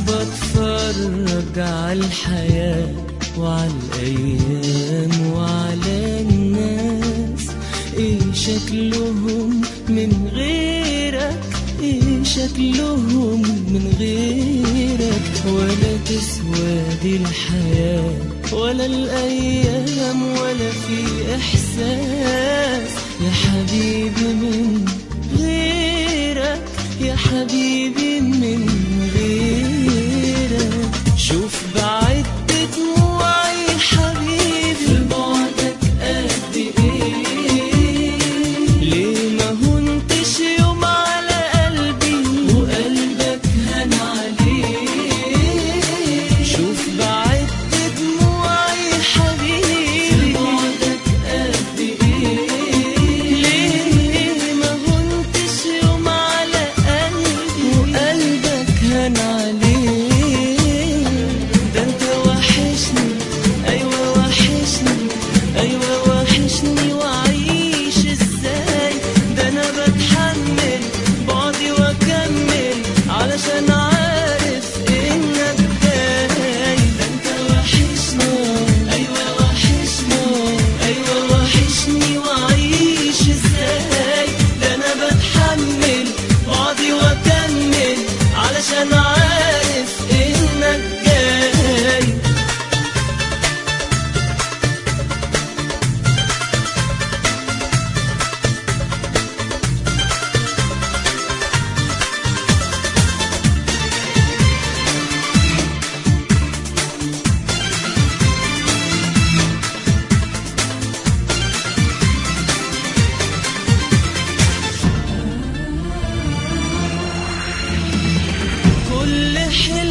بتفرج على الحياة وعلى الأيام وعلى الناس إيه شكلهم من غيرك إيه شكلهم من غيرك ولا تسوى دي الحياة ولا الأيام ولا في إحساس يا حبيبي من غيرك يا حبيبي من غيرك شوف بعد دموعي حبيبي في بعدك قد ايه ليه ما هنتش يوم على قلبي وقلبك هان عليه شوف بعد دموعي حبيبي في بعدك قد ايه ليه ما هنتش يوم على قلبي وقلبك هان عليه ده انت وحشني ايوه وحشني ايوه وحشني واعيش ازاي ده انا بتحمل بعدي واكمل علشان عارف انك جاي ده انت وحشني ايوه وحشني ايوه وحشني واعيش ازاي ده انا بتحمل بعدي واكمل علشان عارف انك جاي كل حلم